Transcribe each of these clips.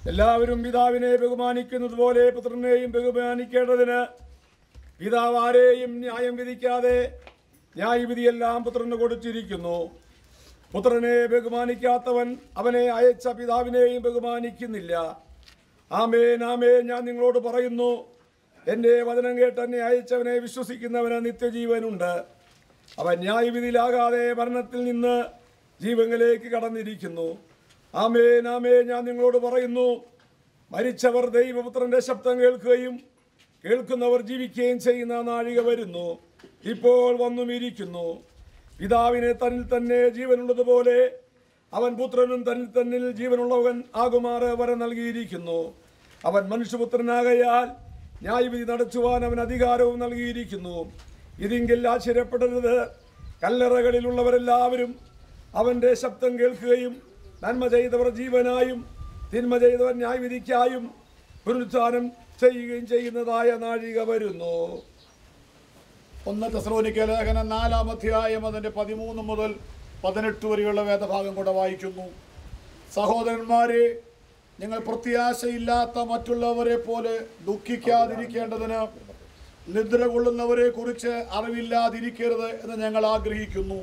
എല്ലാവരും പിതാവിനെ ബഹുമാനിക്കുന്നത് പോലെ പുത്രനെയും ബഹുമാനിക്കേണ്ടതിന് പിതാവ് ആരെയും ന്യായം വിധിക്കാതെ ന്യായവിധിയെല്ലാം പുത്രന് കൊടുത്തിരിക്കുന്നു പുത്രനെ ബഹുമാനിക്കാത്തവൻ അവനെ അയച്ച പിതാവിനെയും ബഹുമാനിക്കുന്നില്ല ആമേൻ ആമേൻ ഞാൻ നിങ്ങളോട് പറയുന്നു എൻ്റെ വചനം കേട്ട് എന്നെ അയച്ചവനെ വിശ്വസിക്കുന്നവന് നിത്യജീവനുണ്ട് അവൻ ന്യായവിധിയിലാകാതെ മരണത്തിൽ നിന്ന് ജീവങ്ങളിലേക്ക് കടന്നിരിക്കുന്നു ആമേൻ ആമേൻ ഞാൻ നിങ്ങളോട് പറയുന്നു മരിച്ചവർ ദൈവപുത്രന്റെ ശബ്ദം കേൾക്കുകയും കേൾക്കുന്നവർ ജീവിക്കുകയും ചെയ്യുന്ന നാഴിക വരുന്നു ഇപ്പോൾ വന്നും ഇരിക്കുന്നു പിതാവിനെ തന്നിൽ തന്നെ ജീവനുള്ളതുപോലെ അവൻ പുത്രനും തന്നിൽ തന്നിൽ ജീവനുള്ളവൻ ആകുമാറ് വരെ നൽകിയിരിക്കുന്നു അവൻ മനുഷ്യപുത്രനാകയാൽ ന്യായവിധി നടത്തുവാൻ അവൻ അധികാരവും നൽകിയിരിക്കുന്നു ഇതിങ്കിൽ ആശ്ചര്യപ്പെടരുത് കല്ലറകളിലുള്ളവരെല്ലാവരും അവന്റെ ശബ്ദം കേൾക്കുകയും നന്മ ചെയ്തവർ ജീവനായും തിന്മ ചെയ്തവർ ന്യായവിധിക്കായും പുനരുത്ഥാനം ചെയ്യുകയും ചെയ്യുന്നതായ നാഴിക വരുന്നു ഒന്ന് തെസലോനിക്ക ലേഖനം നാലാം അധ്യായം അതിന്റെ പതിമൂന്ന് മുതൽ പതിനെട്ട് വരെയുള്ള വേദഭാഗം കൂടെ വായിക്കുന്നു സഹോദരന്മാരെ നിങ്ങൾ പ്രത്യാശയില്ലാത്ത മറ്റുള്ളവരെ പോലെ ദുഃഖിക്കാതിരിക്കേണ്ടതിന് നിദ്ര കൊള്ളുന്നവരെ കുറിച്ച് അറിവില്ലാതിരിക്കരുത് എന്ന് ഞങ്ങൾ ആഗ്രഹിക്കുന്നു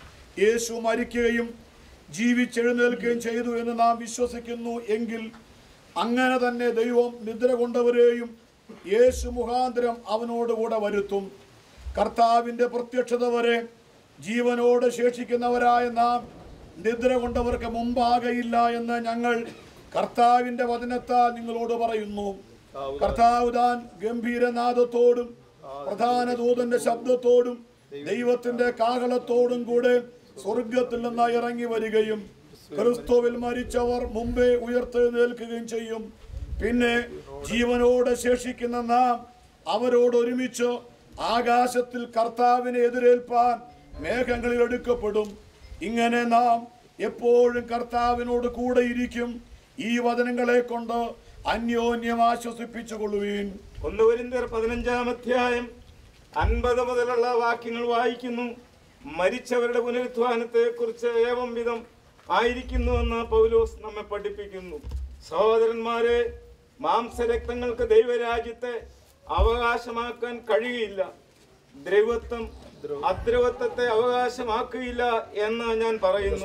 യേശു മരിക്കുകയും ജീവിച്ചെഴുന്നേൽക്കുകയും ചെയ്തു എന്ന് നാം വിശ്വസിക്കുന്നു എങ്കിൽ അങ്ങനെ തന്നെ ദൈവം നിദ്ര കൊണ്ടവരെയും യേശു മുഖാന്തരം അവനോടുകൂടെ വരുത്തും കർത്താവിൻ്റെ പ്രത്യക്ഷത വരെ ജീവനോട് ശേഷിക്കുന്നവരായ നാം നിദ്ര കൊണ്ടവർക്ക് മുമ്പാകയില്ല എന്ന് ഞങ്ങൾ കർത്താവിൻ്റെ വചനത്താൽ നിങ്ങളോട് പറയുന്നു കർത്താവ് താൻ ഗംഭീരനാദത്തോടും പ്രധാന ദൂതന്റെ ശബ്ദത്തോടും ദൈവത്തിന്റെ കാഹളത്തോടും കൂടെ സ്വർഗത്തിൽ നിന്ന് ഇറങ്ങി വരികയും ക്രിസ്തുവിൽ മരിച്ചവർ മുമ്പേ ഉയർത്തെഴുന്നേൽക്കുകയും ചെയ്യും പിന്നെ ജീവനോടെ ശേഷിക്കുന്ന നാം അവരോട് ഒരുമിച്ച് ആകാശത്തിൽ കർത്താവിനെ എതിരേൽപ്പാൻ മേഘങ്ങളിൽ എടുക്കപ്പെടും ഇങ്ങനെ നാം എപ്പോഴും കർത്താവിനോട് കൂടെ ഇരിക്കും ഈ വചനങ്ങളെ കൊണ്ട് അന്യോന്യം ആശ്വസിപ്പിച്ചുകൊള്ളുവീൻ ഒന്ന് കൊരിന്ത്യർ പതിനഞ്ചാം അധ്യായം അൻപത് മുതലുള്ള വാക്യങ്ങൾ വായിക്കുന്നു മരിച്ചവരുടെ പുനരുത്ഥാനത്തെ കുറിച്ച് ഏവം വിധം ആയിരിക്കുന്നുവെന്ന് പൗലോസ് നമ്മെ പഠിപ്പിക്കുന്നു സഹോദരന്മാരെ മാംസരക്തങ്ങൾക്ക് ദൈവരാജ്യത്തെ അവകാശമാക്കാൻ കഴിയില്ല ദ്രവത്വം അദ്രവത്വത്തെ അവകാശമാക്കുകയില്ല എന്ന് ഞാൻ പറയുന്നു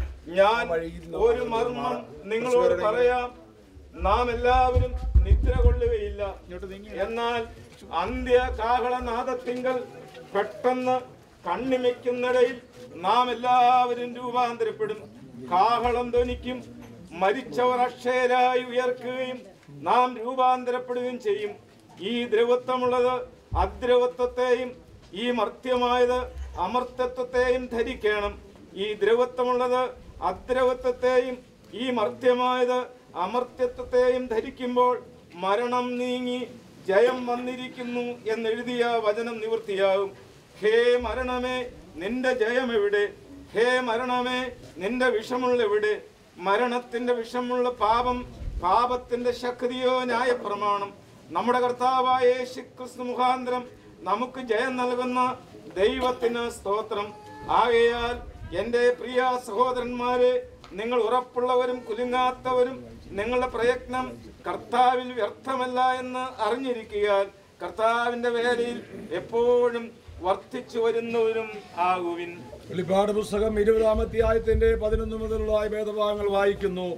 ഞാൻ ഒരു മർമ്മം നിങ്ങളോട് പറയാം നാം എല്ലാവരും നിദ്ര കൊള്ളുകയില്ല എന്നാൽ അന്ത്യ കാഹളനാദത്തിങ്കൽ പെട്ടെന്ന് കണ്ണിമയ്ക്കുന്നിടയിൽ നാം എല്ലാവരും രൂപാന്തരപ്പെടും കാഹളം ധ്വനിക്കും മരിച്ചവർ അക്ഷയരായി ഉയർക്കുകയും നാം രൂപാന്തരപ്പെടുകയും ചെയ്യും ഈ ദ്രവത്വമുള്ളത് അദ്രവത്വത്തെയും ഈ മർത്യമായത് അമർത്യത്വത്തെയും ധരിക്കണം ഈ ദ്രവത്വമുള്ളത് അദ്രവത്വത്തെയും ഈ മർത്യമായത് അമർത്യത്വത്തെയും ധരിക്കുമ്പോൾ മരണം നീങ്ങി ജയം വന്നിരിക്കുന്നു എന്നെഴുതിയ വചനം നിവൃത്തിയാകും ഹേ മരണമേ നിന്റെ ജയം എവിടെ ഹേ മരണമേ നിന്റെ വിഷമുള്ള എവിടെ മരണത്തിന്റെ വിഷമുള്ള പാപം പാപത്തിന്റെ ശക്തിയോ ന്യായപ്രമാണം നമ്മുടെ കർത്താവായ യേശു ക്രിസ്തു മുഖാന്തരം നമുക്ക് ജയം നൽകുന്ന ദൈവത്തിന് സ്തോത്രം ആകയാൽ എൻ്റെ പ്രിയ സഹോദരന്മാരെ നിങ്ങൾ ഉറപ്പുള്ളവരും കുലുങ്ങാത്തവരും നിങ്ങളുടെ പ്രയത്നം കർത്താവിൽ വ്യർത്ഥമല്ല എന്ന് അറിഞ്ഞിരിക്കുക കർത്താവിന്റെ വേലയിൽ എപ്പോഴും വർദ്ധിച്ചു വരുന്നവരും ആകുവിൻ വെളിപ്പാട് പുസ്തകം ഇരുപതാം അധ്യായത്തിന്റെ പതിനൊന്ന് മുതലുള്ള ഭേദഭാഗങ്ങൾ വായിക്കുന്നു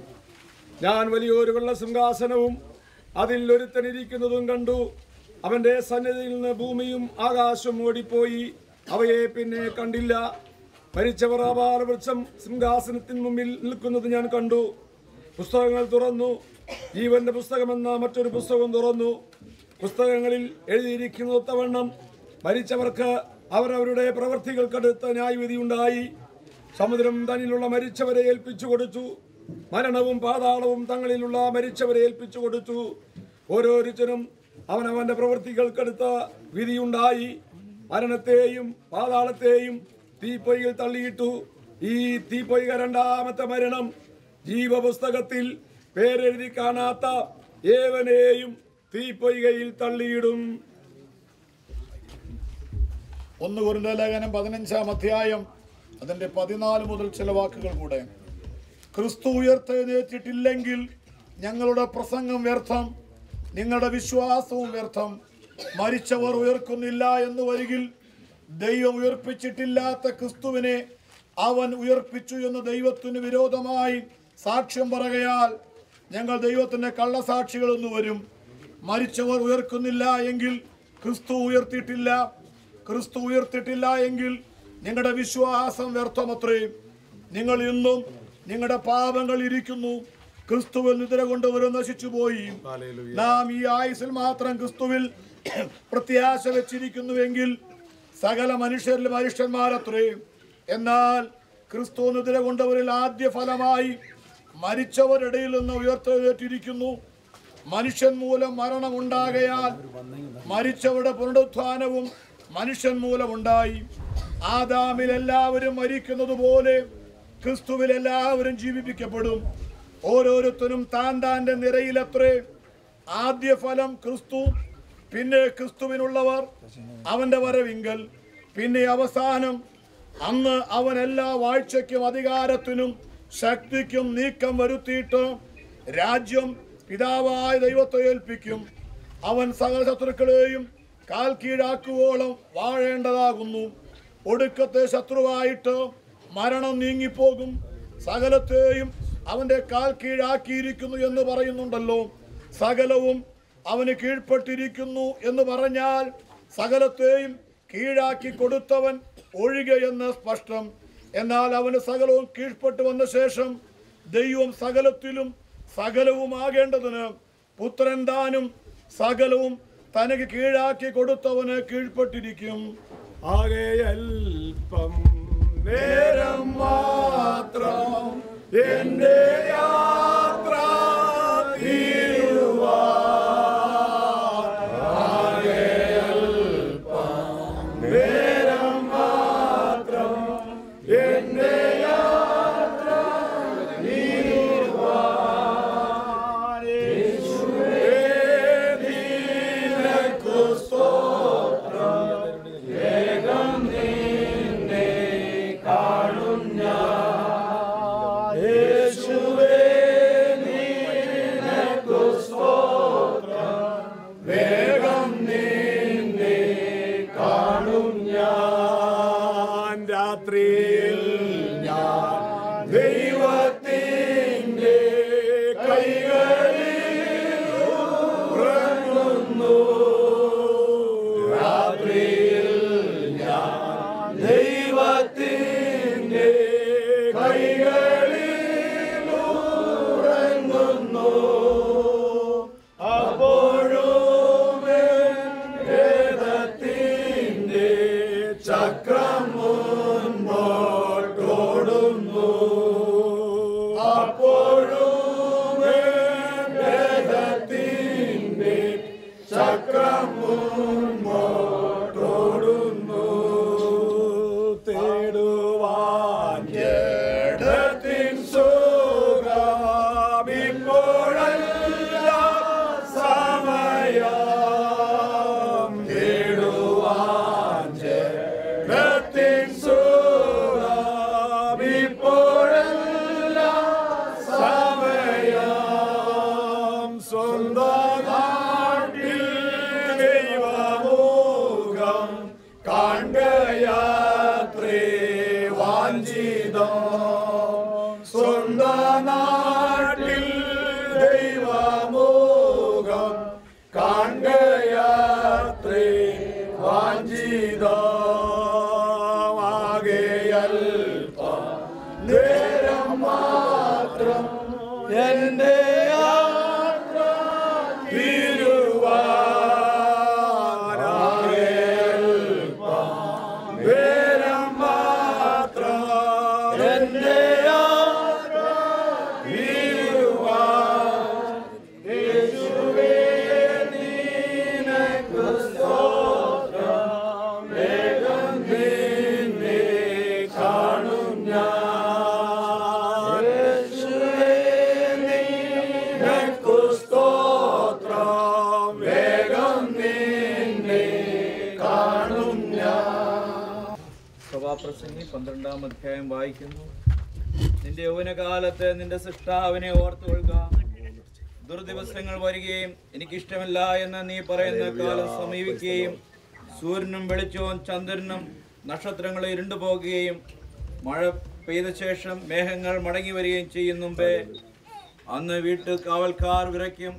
ഞാൻ വലിയൊരു വെള്ള സിംഹാസനവും അതിൽ ഒരുത്തനിരിക്കുന്നതും കണ്ടു അവന്റെ സന്നിധിയിൽ നിന്ന് ഭൂമിയും ആകാശവും ഓടിപ്പോയി അവയെ പിന്നെ കണ്ടില്ല മരിച്ചവർ ആപാലവൃക്ഷം സിംഹാസനത്തിന് മുമ്പിൽ നിൽക്കുന്നത് ഞാൻ കണ്ടു പുസ്തകങ്ങൾ തുറന്നു ജീവന്റെ പുസ്തകമെന്ന മറ്റൊരു പുസ്തകം തുറന്നു പുസ്തകങ്ങളിൽ എഴുതിയിരിക്കുന്നതൊത്തവണ്ണം മരിച്ചവർക്ക് അവരവരുടെ പ്രവൃത്തികൾക്കടുത്ത ന്യായവിധി ഉണ്ടായി സമുദ്രം തന്നിലുള്ള മരിച്ചവരെ ഏൽപ്പിച്ചു കൊടുത്തു മരണവും പാതാളവും തങ്ങളിലുള്ള മരിച്ചവരെ ഏൽപ്പിച്ചു കൊടുത്തു ഓരോരുത്തരും അവനവന്റെ പ്രവൃത്തികൾക്കടുത്ത വിധിയുണ്ടായി മരണത്തെയും പാതാളത്തെയും തീപ്പൊയ്യിൽ തള്ളിയിട്ടു ഈ തീപ്പൊയ്ക രണ്ടാമത്തെ മരണം ജീവപുസ്തകത്തിൽ പേരെഴുതി കാണാത്ത ഏവനെയും തീപ്പൊയ്കയിൽ തള്ളിയിടും ഒന്ന് കുറിന്റെ ലേഖനം പതിനഞ്ചാം അധ്യായം അതിന്റെ പതിനാല് മുതൽ ചില വാക്കുകൾ കൂടെ ക്രിസ്തു ഉയർത്തെഴുന്നേറ്റിട്ടില്ലെങ്കിൽ ഞങ്ങളുടെ പ്രസംഗം വ്യർത്ഥം നിങ്ങളുടെ വിശ്വാസവും വ്യർത്ഥം മരിച്ചവർ ഉയർക്കുന്നില്ല എന്ന് വരികിൽ ദൈവം ഉയർപ്പിച്ചിട്ടില്ലാത്ത ക്രിസ്തുവിനെ അവൻ ഉയർപ്പിച്ചു എന്ന് ദൈവത്തിന് വിരോധമായി സാക്ഷ്യം പറയുകയാൽ ഞങ്ങൾ ദൈവത്തിന്റെ കള്ളസാക്ഷികളെന്ന് വരും മരിച്ചവർ ഉയർക്കുന്നില്ല എങ്കിൽ ക്രിസ്തു ഉയർത്തിയിട്ടില്ല ക്രിസ്തു ഉയർത്തിയിട്ടില്ല എങ്കിൽ നിങ്ങളുടെ വിശ്വാസം വ്യർത്ഥമത്രേ നിങ്ങൾ ഇന്നും നിങ്ങളുടെ പാപങ്ങൾ ഇരിക്കുന്നു ക്രിസ്തുവിൽ നിദ്ര കൊണ്ടുവരും നശിച്ചു പോയി നാം ഈ ആയുസിൽ മാത്രം ക്രിസ്തുവിൽ പ്രത്യാശ വെച്ചിരിക്കുന്നുവെങ്കിൽ സകല മനുഷ്യരിൽ മനുഷ്യന്മാരത്രേ എന്നാൽ ക്രിസ്തു നിദ്ര കൊണ്ടവരിൽ ആദ്യ ഫലമായി മരിച്ചവരിടയിൽ നിന്ന് ഉയർത്തെഴുന്നേറ്റിരിക്കുന്നു മനുഷ്യൻ മൂലം മരണമുണ്ടാകയാൽ മരിച്ചവരുടെ പുനരുത്ഥാനവും മനുഷ്യൻ മൂലമുണ്ടായി ആദാമിൽ എല്ലാവരും മരിക്കുന്നത് പോലെ ക്രിസ്തുവിൽ എല്ലാവരും ജീവിപ്പിക്കപ്പെടും ഓരോരുത്തരും താൻ താന്റെ നിരയിലത്രേ ആദ്യ ഫലം ക്രിസ്തു പിന്നെ ക്രിസ്തുവിനുള്ളവർ അവന്റെ വരവിങ്കൽ പിന്നെ അവസാനം അന്ന് അവൻ എല്ലാ വാഴ്ചയ്ക്കും അധികാരത്തിനും ശക്തിക്കും നീക്കം വരുത്തിയിട്ട് രാജ്യം പിതാവായ ദൈവത്തെ ഏൽപ്പിക്കും അവൻ സകല ശത്രുക്കളെയും കാൽ കീഴാക്കുവോളം വാഴേണ്ടതാകുന്നു ഒടുക്കത്തെ ശത്രുവായിട്ട് മരണം നീങ്ങിപ്പോകും സകലത്തെയും അവന്റെ കാൽ കീഴാക്കിയിരിക്കുന്നു എന്ന് പറയുന്നുണ്ടല്ലോ സകലവും അവന് കീഴ്പ്പെട്ടിരിക്കുന്നു എന്ന് പറഞ്ഞാൽ സകലത്തെയും കീഴാക്കി കൊടുത്തവൻ ഒഴികെ എന്ന് സ്പഷ്ടം എന്നാൽ അവന് സകലവും കീഴ്പ്പെട്ടു വന്ന ശേഷം ദൈവം സകലത്തിലും സകലവുമാകേണ്ടതിന് പുത്രൻ താനും സകലവും തനക്ക് കീഴാക്കി കൊടുത്തവന് കീഴ്പ്പെട്ടിരിക്കും ആകെ അല്പം നേരം മാത്രം എന്റെ യാത്ര തീരുവാൻ. ആകെ അല്പം നേരം മാത്രം എന്റെ യാത്ര തീരുവാൻ. യേശുവേ, നിനക്കു സ്തോത്രം. വേഗം നിന്നെ കാണും ഞാൻ. യേശുവേ, നിനക്കു സ്തോത്രം. വേഗം നിന്നെ കാണും ഞാൻ രാത്രിയിൽ ഞാൻ ദൈവത്തിൻ്റെ കൈകളിൽ ഉറങ്ങുന്നു രാത്രിയിൽ ഞാൻ ദൈവത്തിൻ്റെ കൈകളിൽ ഉറങ്ങുന്നു അപ്പോഴും വേദത്തിൻ്റെ ചക്രം മുൻപോട്ടോടുന്നു അപ്പോഴും വേദത്തിൻ്റെ ചക്രം മുൻപോട്ടോടുന്നു തേടുവാൻ ജഡത്തിൻ സുഖം ഇപ്പോഴല്ല സമയം തേടുവാൻ ജഡത്തിൻ സുഖം ഇപ്പോഴല്ല സമയം സ്വന്തം നാട്ടിൽ ദൈവമുഖം കാണയാത്രേ വാഞ്ചിതം സ്വന്തം നാട്ടിൽ ദൈവമുഖം കാണയാത്രേ വാഞ്ചിതമാകെയൽപ്പം നേരം മാത്രം എന്റെ യാത്ര തീരുവാനാകെയൽപ്പം നേരം മാത്രം എന്റെ യാത്ര തീരുവാൻ യേശുവേ നിനക്കു സ്തോത്രം വേഗം നിന്നെ കാണും ഞാൻ യേശുവേ നിനക്കു സ്തോത്രം വേഗം നിന്നെ കാണും ഞാൻ സഭാപ്രസംഗി പന്ത്രണ്ടാം അധ്യായം വായിക്കുന്നു നിന്റെ യൗവനകാലത്ത് നിന്റെ സൃഷ്ടാവിനെ ഓർത്തുകൊള്ളുക ദുർദിവസങ്ങൾ വരികയും എനിക്കിഷ്ടമില്ല എന്ന് നീ പറയുന്ന കാലം സമീപിക്കുകയും സൂര്യനും വെളിച്ചവും ചന്ദ്രനും നക്ഷത്രങ്ങളും ഇരുണ്ടു പോകുകയും മഴ പെയ്ത ശേഷം മേഘങ്ങൾ മടങ്ങി വരികയും ചെയ്യും മുമ്പേ അന്ന് വീട്ടിൽ കാവൽക്കാർ വിറയ്ക്കും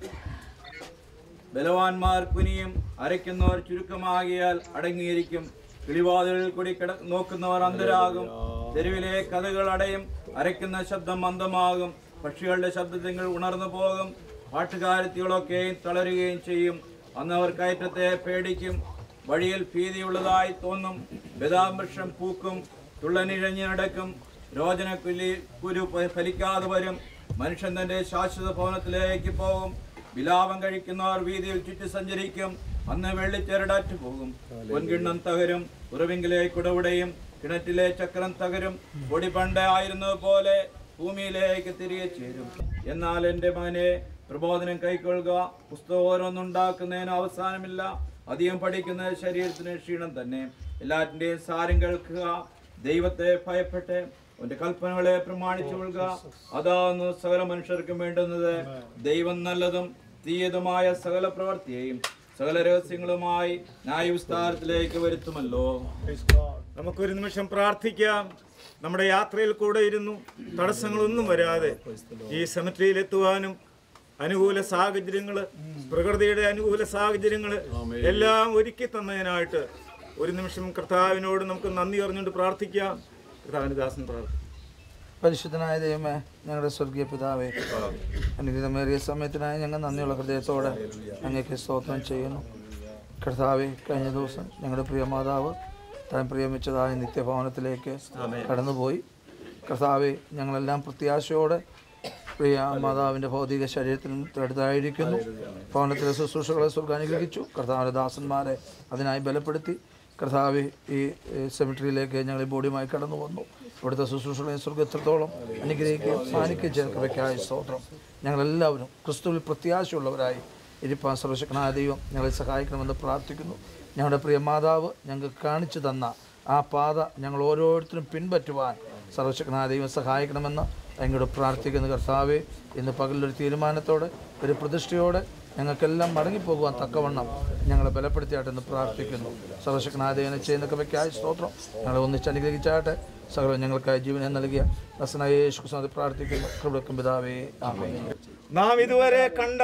ബലവാന്മാർ കുനിയും അരയ്ക്കുന്നവർ ചുരുക്കമാകിയാൽ അടങ്ങിയിരിക്കും കിളിവാതിലിൽ കൂടി കിട നോക്കുന്നവർ അന്തരാകും തെരുവിലെ കഥകൾ അടയും അരയ്ക്കുന്ന ശബ്ദം മന്ദമാകും പക്ഷികളുടെ ശബ്ദത്തിൽ ഉണർന്നു പോകും പാട്ടുകാരത്തികളൊക്കെയും തളരുകയും ചെയ്യും അന്ന് അവർ കയറ്റത്തെ പേടിക്കും വഴിയിൽ ഭീതിയുള്ളതായി തോന്നും ബദാംവൃക്ഷം പൂക്കും തുള്ളനിഴഞ്ഞു നടക്കും രോചനക്കുലി കുരു ഫ- ഫലിക്കാതെ വരും മനുഷ്യൻ തന്റെ ശാശ്വത ഭവനത്തിലേക്ക് പോകും വിലാപം കഴിക്കുന്നവർ വീതിയിൽ ചുറ്റി സഞ്ചരിക്കും അന്ന് വെള്ളിച്ചെരടാറ്റ് പോകും പൊൻകിണ്ണം തകരും ഉറവിങ്കിലെ കുടവുടയും കിണറ്റിലെ ചക്രം തകരും പൊടി പണ്ട് ആയിരുന്നത് പോലെ ഭൂമിയിലേക്ക് തിരികെ ചേരും എന്നാൽ എൻ്റെ മകനെ പ്രബോധനം കൈക്കൊള്ളുക പുസ്തകം ഓരോന്നുണ്ടാക്കുന്നതിന് അവസാനമില്ല അധികം പഠിക്കുന്ന ശരീരത്തിന് ക്ഷീണം തന്നെ എല്ലാറ്റിൻ്റെയും സാരം കേൾക്കുക ദൈവത്തെ ഭയപ്പെട്ട് അവന്റെ കൽപ്പനകളെ പ്രമാണിച്ചു കൊള്ളുക അതാന്ന് സകല മനുഷ്യർക്കും വേണ്ടുന്നത് ദൈവം നല്ലതും തീയതുമായ സകല പ്രവൃത്തിയെയും സകല രഹസ്യങ്ങളുമായി ന്യായവിസ്താരത്തിലേക്ക് വരുത്തുമല്ലോ നമുക്കൊരു നിമിഷം പ്രാർത്ഥിക്കാം നമ്മുടെ യാത്രയിൽ കൂടെ ഇരുന്നു തടസ്സങ്ങളൊന്നും വരാതെ ഈ സെമിട്രിയിൽ എത്തുവാനും അനുകൂല സാഹചര്യങ്ങൾ പ്രകൃതിയുടെ അനുകൂല സാഹചര്യങ്ങൾ എല്ലാം ഒരുക്കി തന്നതിനായിട്ട് ഒരു നിമിഷം കർത്താവിനോട് നമുക്ക് നന്ദി അറിഞ്ഞുകൊണ്ട് പ്രാർത്ഥിക്കാം കർത്താവിന് ദാസൻ പ്രാർത്ഥിക്കും പരിശുദ്ധനായ ദൈവമേ ഞങ്ങളുടെ സ്വർഗീയ പിതാവേ അനുഗ്രഹമേറിയ സമയത്തിനായി ഞങ്ങൾ നന്ദിയുള്ള ഹൃദയത്തോടെ അങ്ങേക്ക് സ്തോത്രം ചെയ്യുന്നു കർത്താവെ കഴിഞ്ഞ ദിവസം ഞങ്ങളുടെ പ്രിയ മാതാവ് താൻ പ്രിയമിച്ചതായ നിത്യഭവനത്തിലേക്ക് കടന്നുപോയി കർത്താവെ ഞങ്ങളെല്ലാം പ്രത്യാശയോടെ പ്രിയ മാതാവിൻ്റെ ഭൗതിക ശരീരത്തിൽ അടുത്തായിരിക്കുന്നു ഭവനത്തിലെ ശുശ്രൂഷകളെ സ്വർഗ്ഗം അനുഗ്രഹിച്ചു കർത്താവിൻ്റെ ദാസന്മാരെ അതിനായി ബലപ്പെടുത്തി കർത്താവ് ഈ സെമിട്രിയിലേക്ക് ഞങ്ങൾ ഈ ബോഡിയുമായി കടന്നു വന്നു ഇവിടുത്തെ ശുശ്രൂഷകളെ സ്വർഗത്രത്തോളം അനുഗ്രഹിക്കുകയും മാനിക്കുകയും ചെയ്ത കൃപയ്ക്കായ സ്തോത്രം ഞങ്ങളെല്ലാവരും ക്രിസ്തുവിൽ പ്രത്യാശയുള്ളവരായി ഇരിപ്പാൻ സർവശക്തനായ ദൈവം ഞങ്ങളെ സഹായിക്കണമെന്ന് പ്രാർത്ഥിക്കുന്നു ഞങ്ങളുടെ പ്രിയ മാതാവ് ഞങ്ങൾക്ക് കാണിച്ചു തന്ന ആ പാത ഞങ്ങൾ ഓരോരുത്തരും പിൻപറ്റുവാൻ സർവശക്തനായ ദൈവം സഹായിക്കണമെന്ന് അങ്ങോട്ട് പ്രാർത്ഥിക്കുന്ന കർത്താവെ ഇന്ന് പകലൊരു തീരുമാനത്തോടെ ഒരു പ്രതിഷ്ഠയോടെ ഞങ്ങൾക്കെല്ലാം മടങ്ങിപ്പോകുവാൻ തക്കവണ്ണം ഞങ്ങളെ ബലപ്പെടുത്തിയാട്ടെന്ന് പ്രാർത്ഥിക്കുന്നു സർവശക്തനായ ദൈവനെ ചെയ്യുന്ന കൃപയ്ക്കായി സ്തോത്രം ഞങ്ങളെ ഒന്നിച്ച് അനുഗ്രഹിച്ചാട്ടെ സകലം ഞങ്ങൾക്കായി ജീവനെ നൽകിയ ദസനായ യേശു ക്രിസ്തുവിനെ പ്രാർത്ഥിക്കുന്നു കൃപക്കും പിതാവേ ആമേ നാം ഇതുവരെ കണ്ട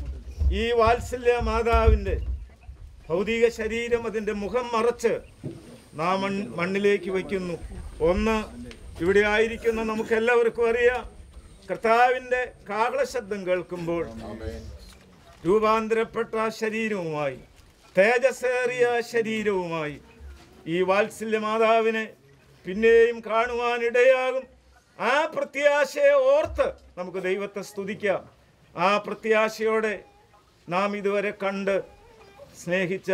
ഈ വാത്സല്യ മാതാവിൻ്റെ ഭൗതിക ശരീരം അതിൻ്റെ മുഖം മറച്ച് നാം മൺ- മണ്ണിലേക്ക് വയ്ക്കുന്നു ഒന്ന് ഇവിടെ ആയിരിക്കുന്ന നമുക്ക് എല്ലാവർക്കും അറിയാം കർത്താവിൻ്റെ കാഹള ശബ്ദം കേൾക്കുമ്പോൾ രൂപാന്തരപ്പെട്ട ശരീരവുമായി തേജസ്സേറിയ ശരീരവുമായി ഈ വാത്സല്യ മാതാവിനെ പിന്നെയും കാണുവാനിടയാകും ആ പ്രത്യാശയെ ഓർത്ത് നമുക്ക് ദൈവത്തെ സ്തുതിക്കാം ആ പ്രത്യാശയോടെ നാം ഇതുവരെ കണ്ട് സ്നേഹിച്ച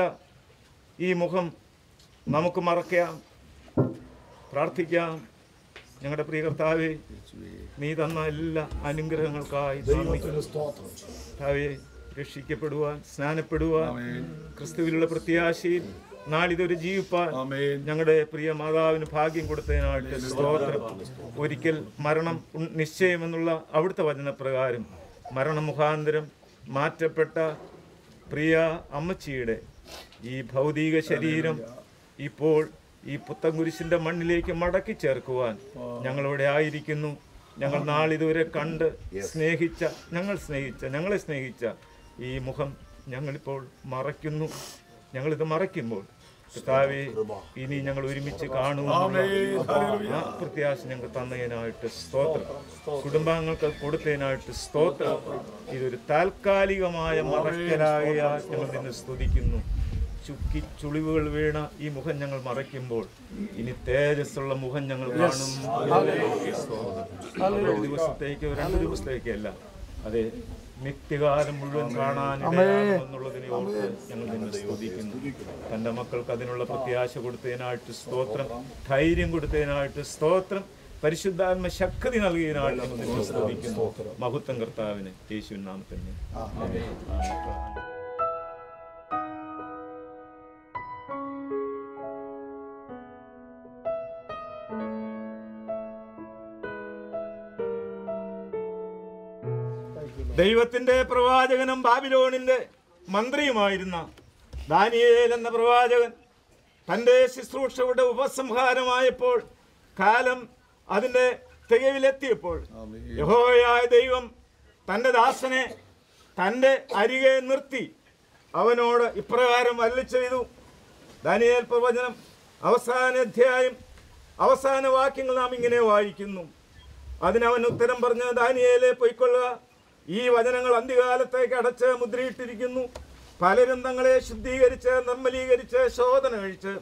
ഈ മുഖം നമുക്ക് മറക്കാം പ്രാർത്ഥിക്കാം ഞങ്ങളുടെ പ്രിയ കർത്താവേ നീ തന്ന എല്ലാ അനുഗ്രഹങ്ങൾക്കായി നന്ദി കർത്താവേ രക്ഷിക്കപ്പെടുവാൻ സ്നാനപ്പെടുവാൻ ക്രിസ്തുവിലുള്ള പ്രത്യാശയിൽ നാളിതൊരു ജീവിപ്പാൻ ഞങ്ങളുടെ പ്രിയ മാതാവിന് ഭാഗ്യം കൊടുത്തതിനായിട്ട് സ്തോത്രം ഒരിക്കൽ മരണം ഉൺ- നിശ്ചയമെന്നുള്ള അവിടുത്തെ വചനപ്രകാരം മരണമുഖാന്തരം മാറ്റപ്പെട്ട പ്രിയ അമ്മച്ചിയുടെ ഈ ഭൗതിക ശരീരം ഇപ്പോൾ ഈ പുത്തൻകുരിശിന്റെ മണ്ണിലേക്ക് മടക്കി ചേർക്കുവാൻ ഞങ്ങളിവിടെ ആയിരിക്കുന്നു ഞങ്ങൾ നാളിതുവരെ കണ്ട് സ്നേഹിച്ച ഞങ്ങൾ സ്നേഹിച്ച ഞങ്ങളെ സ്നേഹിച്ച ഈ മുഖം ഞങ്ങളിപ്പോൾ മറയ്ക്കുന്നു ഞങ്ങളിത് മറയ്ക്കുമ്പോൾ കർത്താവേ ഇനി ഞങ്ങൾ ഒരുമിച്ച് കാണുമെന്നുള്ള ആ പ്രത്യാശ ഞങ്ങൾ തന്നതിനായിട്ട് സ്തോത്രം കുടുംബാംഗങ്ങൾക്ക് കൊടുത്തതിനായിട്ട് സ്തോത്രം ഇതൊരു താൽക്കാലികമായ മറക്കലാകയാൽ ഞങ്ങൾ നിന്നെ സ്തുതിക്കുന്നു ചുക്കി ചുളിവുകൾ വീണ ഈ മുഖം ഞങ്ങൾ മറയ്ക്കുമ്പോൾ ഇനി തേജസ്സുള്ള മുഖം ഞങ്ങൾ കാണും ഒരു ദിവസത്തേക്കോ രണ്ട് ദിവസത്തേക്കല്ല അതെ നിത്യകാലം മുഴുവൻ കാണാനുള്ളതിനെ ഓർത്ത് ഞങ്ങൾ നിന്നെ സ്തുതിക്കുന്നു തന്റെ മക്കൾക്ക് അതിനുള്ള പ്രത്യാശ കൊടുത്തതിനായിട്ട് സ്തോത്രം ധൈര്യം കൊടുത്തതിനായിട്ട് സ്തോത്രം പരിശുദ്ധാത്മ ശക്തി നൽകിയതിനായിട്ട് ഞങ്ങൾ നിന്നെ സ്തുതിക്കുന്നു മഹത്വം കർത്താവിന് യേശുവിൻ നാമത്തന്നെ ആമേൻ. ആമേൻ. ദൈവത്തിന്റെ പ്രവാചകനും ബാബിലോണിന്റെ മന്ത്രിയുമായിരുന്ന ദാനിയേൽ എന്ന പ്രവാചകൻ തൻ്റെ ശുശ്രൂഷയുടെ ഉപസംഹാരമായപ്പോൾ കാലം അതിൻ്റെ തികവിലെത്തിയപ്പോൾ യഹോയായ ദൈവം തൻ്റെ ദാസനെ തൻ്റെ അരികെ നിർത്തി അവനോട് ഇപ്രകാരം അല്ലി ചെയ്തു ദാനിയേൽ പ്രവചനം അവസാന അധ്യായം അവസാന വാക്യങ്ങൾ നാം ഇങ്ങനെ വായിക്കുന്നു അതിനവൻ ഉത്തരം പറഞ്ഞ് ദാനിയേലെ പൊയ്ക്കൊള്ളുക ഈ വചനങ്ങൾ അന്ത്യകാലത്തേക്ക് അടച്ച് മുദ്രയിട്ടിരിക്കുന്നു പലരും തങ്ങളെ ശുദ്ധീകരിച്ച് നിർമ്മലീകരിച്ച് ശോധന കഴിച്ച്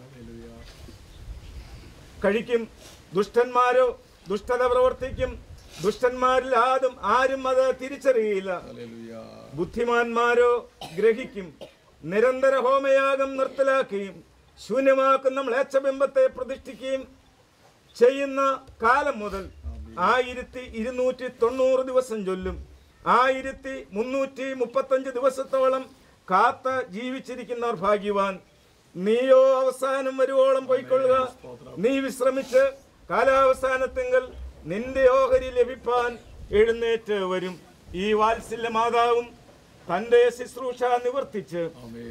കഴിക്കും ദുഷ്ടന്മാരോ ദുഷ്ടത പ്രവർത്തിക്കും ദുഷ്ടന്മാരിൽ ആരും ആരും അത് തിരിച്ചറിയില്ല ബുദ്ധിമാന്മാരോ ഗ്രഹിക്കും നിരന്തര ഹോമയാഗം നിർത്തലാക്കുകയും ശൂന്യമാക്കുന്ന മ്ലേച്ഛബിംബത്തെ പ്രതിഷ്ഠിക്കുകയും ചെയ്യുന്ന കാലം മുതൽ ആയിരത്തി ഇരുന്നൂറ്റി തൊണ്ണൂറ് ദിവസം ചൊല്ലും ആയിരത്തി മുന്നൂറ്റി മുപ്പത്തഞ്ച് ദിവസത്തോളം കാത്ത് ജീവിച്ചിരിക്കുന്നവർ ഭാഗ്യവാൻ നീയോ അവസാനം വരുവോളം പോയിക്കൊള്ളുക നീ വിശ്രമിച്ച് കാലാവസാനത്തിങ്കൽ നിന്റെ ഓഹരി ലഭിപ്പാൻ എഴുന്നേറ്റ് വരും ഈ വാത്സല്യ മാതാവും തന്റെ ശുശ്രൂഷ നിവർത്തിച്ച്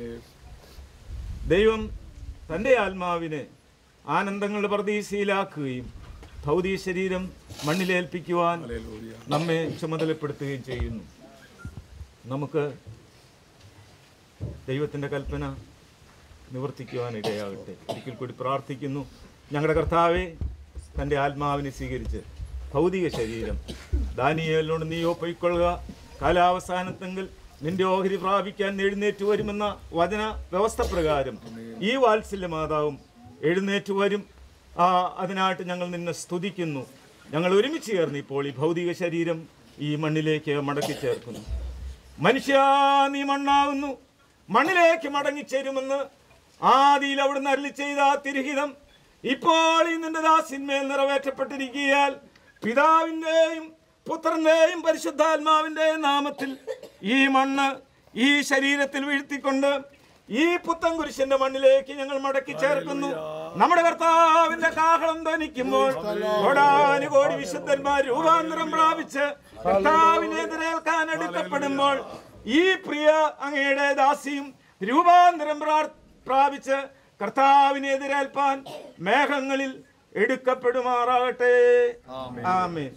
ദൈവം തൻ്റെ ആത്മാവിനെ ആനന്ദങ്ങളുടെ പ്രതീക്ഷയിലാക്കുകയും ഭൗതിക ശരീരം മണ്ണിലേൽപ്പിക്കുവാൻ നമ്മെ ചുമതലപ്പെടുത്തുകയും ചെയ്യുന്നു നമുക്ക് ദൈവത്തിൻ്റെ കൽപ്പന നിവർത്തിക്കുവാൻ ഇടയാകട്ടെ ഒരിക്കൽ കൂടി പ്രാർത്ഥിക്കുന്നു ഞങ്ങളുടെ കർത്താവെ തൻ്റെ ആത്മാവിനെ സ്വീകരിച്ച് ഭൗതിക ശരീരം ദാനിയേലിനോട് നീയോ പൊയ്ക്കൊള്ളുക കാലാവസാനത്തെങ്കിൽ നിന്റെ ഓഹരി പ്രാപിക്കാൻ എഴുന്നേറ്റ് വരുമെന്ന വചന വ്യവസ്ഥ പ്രകാരം ഈ വാത്സല്യ മാതാവും എഴുന്നേറ്റ് വരും ആ അതിനായിട്ട് ഞങ്ങൾ നിന്നെ സ്തുതിക്കുന്നു ഞങ്ങൾ ഒരുമിച്ച് ചേർന്ന് ഇപ്പോൾ ഈ ഭൗതിക ശരീരം ഈ മണ്ണിലേക്ക് മടക്കി ചേർക്കുന്നു മനുഷ്യ നീ മണ്ണാകുന്നു മണ്ണിലേക്ക് മടങ്ങിച്ചേരുമെന്ന് ആദിയിൽ അവിടുന്ന് അരളി ചെയ്ത ആ തിരുഹിതം ഇപ്പോൾ ഈ നിന്റെ ദാസിന്മേൽ നിറവേറ്റപ്പെട്ടിരിക്കിയാൽ പിതാവിൻ്റെയും പുത്രന്റെയും പരിശുദ്ധാത്മാവിൻ്റെയും നാമത്തിൽ ഈ മണ്ണ് ഈ ശരീരത്തിൽ വീഴ്ത്തിക്കൊണ്ട് ഈ പുത്തൻ കുരിശിന്റെ മണ്ണിലേക്ക് ഞങ്ങൾ മടക്കി ചേർക്കുന്നു നമ്മുടെ കർത്താവിന്റെ കാഹളം ധനിക്കുമ്പോൾ കോടാനുകോടി വിശുദ്ധന്മാർ രൂപാന്തരം പ്രാപിച്ച് കർത്താവിനെ എതിരേൽക്കാൻ എടുക്കപ്പെടുമ്പോൾ ഈ പ്രിയ അങ്ങയുടെ ദാസിയും രൂപാന്തരം പ്രാർ- പ്രാപിച്ച് കർത്താവിനെ എതിരേൽപ്പാൻ മേഘങ്ങളിൽ എടുക്കപ്പെടുമാറാകട്ടെ ആമേൻ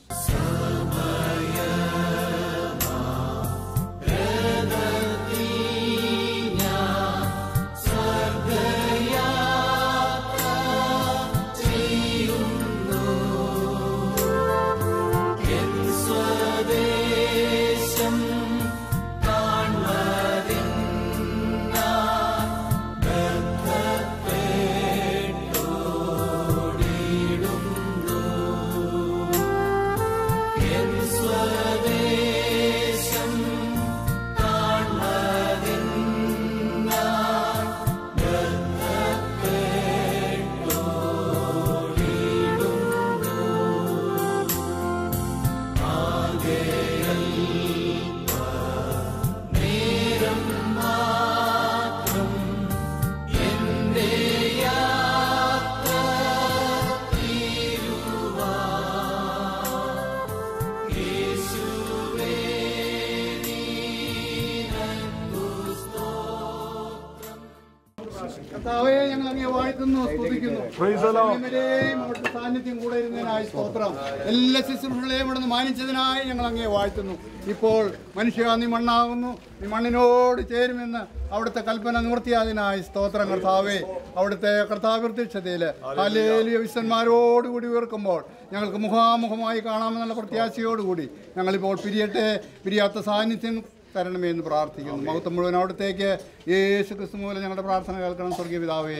കർത്താവേ ഞങ്ങൾ അങ്ങേ വാഴ്ത്തുന്നു സ്തുതിക്കുന്നു ഇവരെയും അവിടുത്തെ സാന്നിധ്യം കൂടെ ഇരുന്നതിനായി സ്തോത്രം എല്ലാ ശുശ്രൂഷകളെയും ഇവിടുന്ന് മാനിച്ചതിനായി ഞങ്ങൾ അങ്ങേ വാഴ്ത്തുന്നു ഇപ്പോൾ മനുഷ്യ നീ മണ്ണാകുന്നു നീ മണ്ണിനോട് ചേരുമെന്ന് അവിടുത്തെ കൽപ്പന നിവൃത്തിയാതിനായി സ്തോത്രം കർത്താവേ അവിടുത്തെ കർത്താവ് പ്രത്യക്ഷതയിൽ അലേലിയ വിശ്വന്മാരോടുകൂടി ഉയർക്കുമ്പോൾ ഞങ്ങൾക്ക് മുഖാമുഖമായി കാണാമെന്നുള്ള പ്രത്യാശയോടുകൂടി ഞങ്ങളിപ്പോൾ പിരിയട്ടെ പിരിയാത്ത സാന്നിധ്യം തരണമേ എന്ന് പ്രാർത്ഥിക്കുന്നു മഹത്വം മുഴുവൻ അവിടത്തേക്ക് യേശു ക്രിസ്തു മൂലം ഞങ്ങളുടെ പ്രാർത്ഥന കേൾക്കണം സ്വർഗീയ പിതാവേ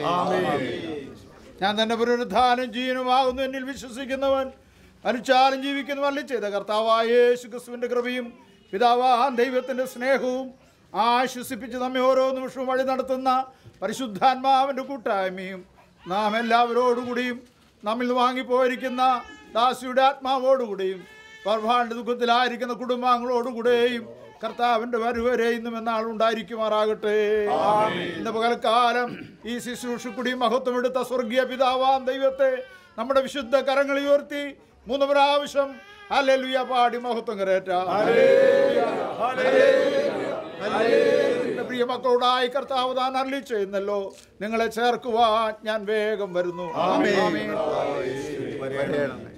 ഞാൻ തന്റെ പുനരുദ്ധാനം ജീവനുമാകുന്നു എന്നിൽ വിശ്വസിക്കുന്നവൻ അനുച്ചാലും ജീവിക്കുന്നവല്ല ചെയ്ത കർത്താവായ യേശു ക്രിസ്തുവിന്റെ കൃപയും പിതാവാൻ ദൈവത്തിന്റെ സ്നേഹവും ആശ്വസിപ്പിച്ച് നമ്മെ ഓരോ നിമിഷവും വഴി നടത്തുന്ന പരിശുദ്ധാത്മാവിന്റെ കൂട്ടായ്മയും നാം എല്ലാവരോടുകൂടിയും നമ്മിൽ നിന്ന് വാങ്ങിപ്പോയിരിക്കുന്ന ദാസിയുടെ ആത്മാവോടുകൂടിയും പർഭാണ്ട് ദുഃഖത്തിലായിരിക്കുന്ന കുടുംബാംഗങ്ങളോടുകൂടെയും കർത്താവിന്റെ വരുവരെ ഇന്നും എന്നാൾ ഉണ്ടായിരിക്കുമാറാകട്ടെ ഇന്ന് പകൽക്കാലം ഈ ശുശ്രൂഷക്കുടി മഹത്വം എടുത്ത സ്വർഗീയ പിതാവാം ദൈവത്തെ നമ്മുടെ വിശുദ്ധ കരങ്ങൾ ഉയർത്തി മൂന്ന് പ്രാവശ്യം ഹല്ലേലൂയ പാടി മഹത്വം കരേറ്റ എന്റെ പ്രിയ മക്കളോടായി കർത്താവ് താൻ അരളി ചെയ്യുന്നല്ലോ നിങ്ങളെ ചേർക്കുവാൻ ഞാൻ വേഗം വരുന്നു ആമേൻ.